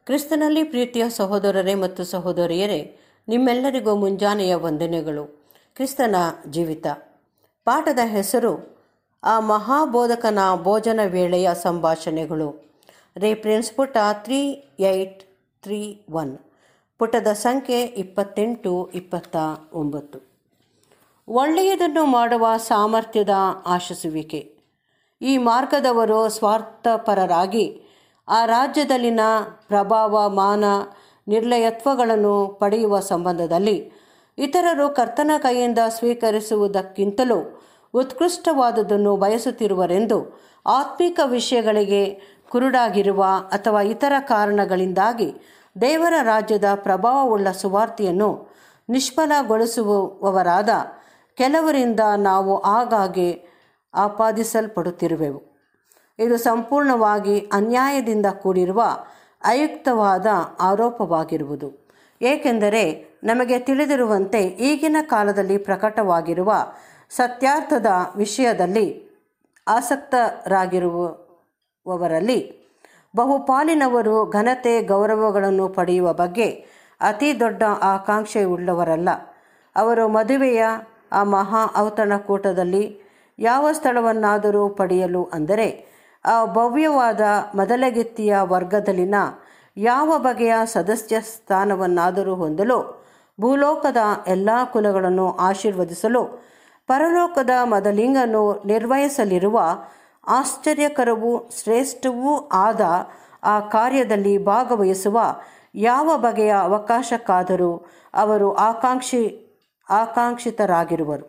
ಕ್ರಿಸ್ತನಲ್ಲಿ ಪ್ರೀತಿಯ ಸಹೋದರರೇ ಮತ್ತು ಸಹೋದರಿಯರೇ ನಿಮ್ಮೆಲ್ಲರಿಗೂ ಮುಂಜಾನೆಯ ವಂದನೆಗಳು ಕ್ರಿಸ್ತನ ಜೀವಿತ ಪಾಠದ ಹೆಸರು ಆ ಮಹಾಬೋಧಕನ ಭೋಜನ ವೇಳೆಯ ಸಂಭಾಷಣೆಗಳು ರೆಫರೆನ್ಸ್ ಪುಟ ತ್ರೀ ಏಯ್ಟ್ ತ್ರೀ ಒನ್ ಪುಟದ ಸಂಖ್ಯೆ ಇಪ್ಪತ್ತೆಂಟು ಇಪ್ಪತ್ತ ಒಂಬತ್ತು ಒಳ್ಳೆಯದನ್ನು ಮಾಡುವ ಸಾಮರ್ಥ್ಯದ ಆಶಿಸುವಿಕೆ ಈ ಮಾರ್ಗದವರು ಸ್ವಾರ್ಥಪರರಾಗಿ ಆ ರಾಜ್ಯದಲ್ಲಿನ ಪ್ರಭಾವ ಮಾನ ನಿರ್ಲಯತ್ವಗಳನ್ನು ಪಡೆಯುವ ಸಂಬಂಧದಲ್ಲಿ ಇತರರು ಕರ್ತನ ಕೈಯಿಂದ ಸ್ವೀಕರಿಸುವುದಕ್ಕಿಂತಲೂ ಉತ್ಕೃಷ್ಟವಾದುದನ್ನು ಬಯಸುತ್ತಿರುವರೆಂದು ಆತ್ಮಿಕ ವಿಷಯಗಳಿಗೆ ಕುರುಡಾಗಿರುವ ಅಥವಾ ಇತರ ಕಾರಣಗಳಿಂದಾಗಿ ದೇವರ ರಾಜ್ಯದ ಪ್ರಭಾವವುಳ್ಳ ಸುವಾರ್ತೆಯನ್ನು ನಿಷ್ಫಲಗೊಳಿಸುವವರಾದ ಕೆಲವರಿಂದ ನಾವು ಆಗಾಗ್ಗೆ ಆಪಾದಿಸಲ್ಪಡುತ್ತಿರುವೆವು ಇದು ಸಂಪೂರ್ಣವಾಗಿ ಅನ್ಯಾಯದಿಂದ ಕೂಡಿರುವ ಅಯುಕ್ತವಾದ ಆರೋಪವಾಗಿರುವುದು ಏಕೆಂದರೆ ನಮಗೆ ತಿಳಿದಿರುವಂತೆ ಈಗಿನ ಕಾಲದಲ್ಲಿ ಪ್ರಕಟವಾಗಿರುವ ಸತ್ಯಾರ್ಥದ ವಿಷಯದಲ್ಲಿ ಆಸಕ್ತರಾಗಿರುವವರಲ್ಲಿ ಬಹುಪಾಲಿನವರು ಘನತೆ ಗೌರವಗಳನ್ನು ಪಡೆಯುವ ಬಗ್ಗೆ ಅತಿ ದೊಡ್ಡ ಆಕಾಂಕ್ಷೆಯುಳ್ಳವರಲ್ಲ ಅವರು ಮದುವೆಯ ಆ ಮಹಾ ಔತಣಕೂಟದಲ್ಲಿ ಯಾವ ಸ್ಥಳವನ್ನಾದರೂ ಪಡೆಯಲು ಅಂದರೆ ಆ ಭವ್ಯವಾದ ಮೊದಲಗೆತ್ತಿಯ ವರ್ಗದಲ್ಲಿನ ಯಾವ ಬಗೆಯ ಸದಸ್ಯ ಸ್ಥಾನವನ್ನಾದರೂ ಹೊಂದಲು ಭೂಲೋಕದ ಎಲ್ಲ ಕುಲಗಳನ್ನು ಆಶೀರ್ವದಿಸಲು ಪರಲೋಕದ ಮೊದಲಿಂಗನ್ನು ನಿರ್ವಹಿಸಲಿರುವ ಆಶ್ಚರ್ಯಕರವೂ ಶ್ರೇಷ್ಠವೂ ಆದ ಆ ಕಾರ್ಯದಲ್ಲಿ ಭಾಗವಹಿಸುವ ಯಾವ ಬಗೆಯ ಅವಕಾಶಕ್ಕಾದರೂ ಅವರು ಆಕಾಂಕ್ಷಿ ಆಕಾಂಕ್ಷಿತರಾಗಿರುವರು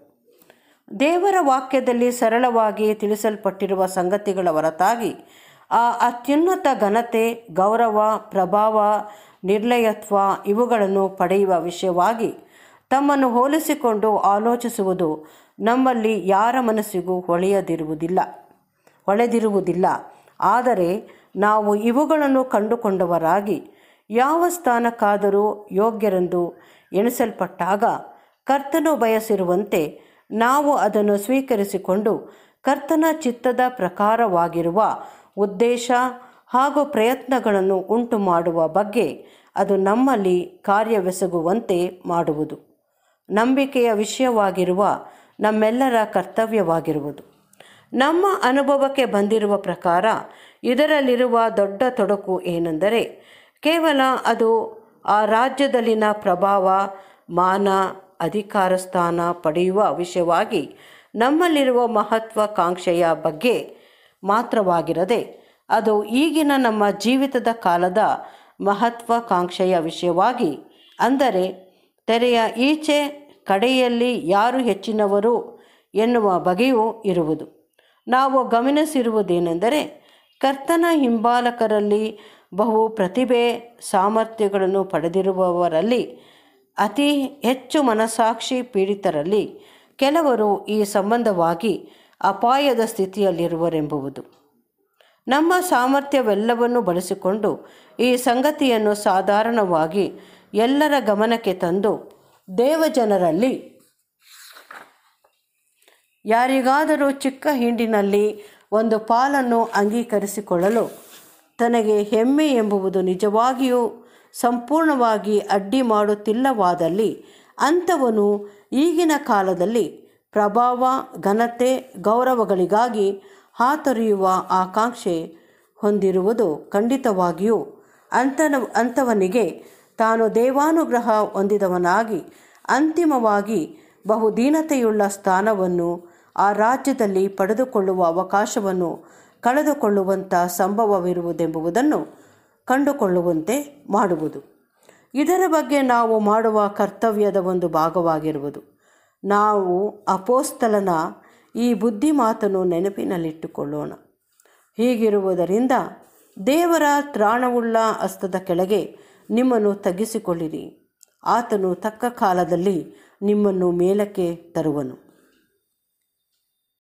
ದೇವರ ವಾಕ್ಯದಲ್ಲಿ ಸರಳವಾಗಿ ತಿಳಿಸಲ್ಪಟ್ಟಿರುವ ಸಂಗತಿಗಳ ಹೊರತಾಗಿ ಆ ಅತ್ಯುನ್ನತ ಘನತೆ ಗೌರವ ಪ್ರಭಾವ ನಿರ್ಲಯತ್ವ ಇವುಗಳನ್ನು ಪಡೆಯುವ ವಿಷಯವಾಗಿ ತಮ್ಮನ್ನು ಹೋಲಿಸಿಕೊಂಡು ಆಲೋಚಿಸುವುದು ನಮ್ಮಲ್ಲಿ ಯಾರ ಮನಸ್ಸಿಗೂ ಹೊಳೆಯದಿರುವುದಿಲ್ಲ ಹೊಳೆದಿರುವುದಿಲ್ಲ ಆದರೆ ನಾವು ಇವುಗಳನ್ನು ಕಂಡುಕೊಂಡವರಾಗಿ ಯಾವ ಸ್ಥಾನಕ್ಕಾದರೂ ಯೋಗ್ಯರೆಂದು ಎಣಿಸಲ್ಪಟ್ಟಾಗ ಕರ್ತನು ಬಯಸಿರುವಂತೆ ನಾವು ಅದನ್ನು ಸ್ವೀಕರಿಸಿಕೊಂಡು ಕರ್ತನ ಚಿತ್ತದ ಪ್ರಕಾರವಾಗಿರುವ ಉದ್ದೇಶ ಹಾಗೂ ಪ್ರಯತ್ನಗಳನ್ನು ಉಂಟು ಮಾಡುವ ಬಗ್ಗೆ ಅದು ನಮ್ಮಲ್ಲಿ ಕಾರ್ಯವೆಸಗುವಂತೆ ಮಾಡುವುದು ನಂಬಿಕೆಯ ವಿಷಯವಾಗಿರುವ ನಮ್ಮೆಲ್ಲರ ಕರ್ತವ್ಯವಾಗಿರುವುದು ನಮ್ಮ ಅನುಭವಕ್ಕೆ ಬಂದಿರುವ ಪ್ರಕಾರ ಇದರಲ್ಲಿರುವ ದೊಡ್ಡ ತೊಡಕು ಏನೆಂದರೆ ಕೇವಲ ಅದು ಆ ರಾಜ್ಯದಲ್ಲಿನ ಪ್ರಭಾವ ಮಾನ ಅಧಿಕಾರ ಸ್ಥಾನ ಪಡೆಯುವ ವಿಷಯವಾಗಿ ನಮ್ಮಲ್ಲಿರುವ ಮಹತ್ವಾಕಾಂಕ್ಷೆಯ ಬಗ್ಗೆ ಮಾತ್ರವಾಗಿರದೆ ಅದು ಈಗಿನ ನಮ್ಮ ಜೀವಿತದ ಕಾಲದ ಮಹತ್ವಾಕಾಂಕ್ಷೆಯ ವಿಷಯವಾಗಿ ಅಂದರೆ ತೆರೆಯ ಈಚೆ ಕಡೆಯಲ್ಲಿ ಯಾರು ಹೆಚ್ಚಿನವರು ಎನ್ನುವ ಬಗೆಯೂ ಇರುವುದು ನಾವು ಗಮನಿಸಿರುವುದೇನೆಂದರೆ ಕರ್ತನ ಹಿಂಬಾಲಕರಲ್ಲಿ ಬಹು ಪ್ರತಿಭೆ ಸಾಮರ್ಥ್ಯಗಳನ್ನು ಪಡೆದಿರುವವರಲ್ಲಿ ಅತಿ ಹೆಚ್ಚು ಮನಸಾಕ್ಷಿ ಪೀಡಿತರಲ್ಲಿ ಕೆಲವರು ಈ ಸಂಬಂಧವಾಗಿ ಅಪಾಯದ ಸ್ಥಿತಿಯಲ್ಲಿರುವರೆಂಬುವುದು ನಮ್ಮ ಸಾಮರ್ಥ್ಯವೆಲ್ಲವನ್ನು ಬಳಸಿಕೊಂಡು ಈ ಸಂಗತಿಯನ್ನು ಸಾಧಾರಣವಾಗಿ ಎಲ್ಲರ ಗಮನಕ್ಕೆ ತಂದು ದೇವಜನರಲ್ಲಿ ಯಾರಿಗಾದರೂ ಚಿಕ್ಕ ಹಿಂಡಿನಲ್ಲಿ ಒಂದು ಪಾಲನ್ನು ಅಂಗೀಕರಿಸಿಕೊಳ್ಳಲು ತನಗೆ ಹೆಮ್ಮೆ ಎಂಬುವುದು ನಿಜವಾಗಿಯೂ ಸಂಪೂರ್ಣವಾಗಿ ಅಡ್ಡಿ ಮಾಡುತ್ತಿಲ್ಲವಾದಲ್ಲಿ ಅಂಥವನು ಈಗಿನ ಕಾಲದಲ್ಲಿ ಪ್ರಭಾವ ಘನತೆ ಗೌರವಗಳಿಗಾಗಿ ಹಾತೊರೆಯುವ ಆಕಾಂಕ್ಷೆ ಹೊಂದಿರುವುದು ಖಂಡಿತವಾಗಿಯೂ ಅಂಥನ ಅಂಥವನಿಗೆ ತಾನು ದೇವಾನುಗ್ರಹ ಹೊಂದಿದವನಾಗಿ ಅಂತಿಮವಾಗಿ ಬಹುದೀನತೆಯುಳ್ಳ ಸ್ಥಾನವನ್ನು ಆ ರಾಜ್ಯದಲ್ಲಿ ಪಡೆದುಕೊಳ್ಳುವ ಅವಕಾಶವನ್ನು ಕಳೆದುಕೊಳ್ಳುವಂಥ ಸಂಭವವಿರುವುದೆಂಬುದನ್ನು ಕಂಡುಕೊಳ್ಳುವಂತೆ ಮಾಡುವುದು ಇದರ ಬಗ್ಗೆ ನಾವು ಮಾಡುವ ಕರ್ತವ್ಯದ ಒಂದು ಭಾಗವಾಗಿರುವುದು ನಾವು ಅಪೋಸ್ತಲನ ಈ ಬುದ್ಧಿ ಮಾತನ್ನು ನೆನಪಿನಲ್ಲಿಟ್ಟುಕೊಳ್ಳೋಣ ಹೀಗಿರುವುದರಿಂದ ದೇವರ ತ್ರಾಣವುಳ್ಳ ಹಸ್ತದ ಕೆಳಗೆ ನಿಮ್ಮನ್ನು ತಗ್ಗಿಸಿಕೊಳ್ಳಿರಿ ಆತನು ತಕ್ಕ ಕಾಲದಲ್ಲಿ ನಿಮ್ಮನ್ನು ಮೇಲಕ್ಕೆ ತರುವನು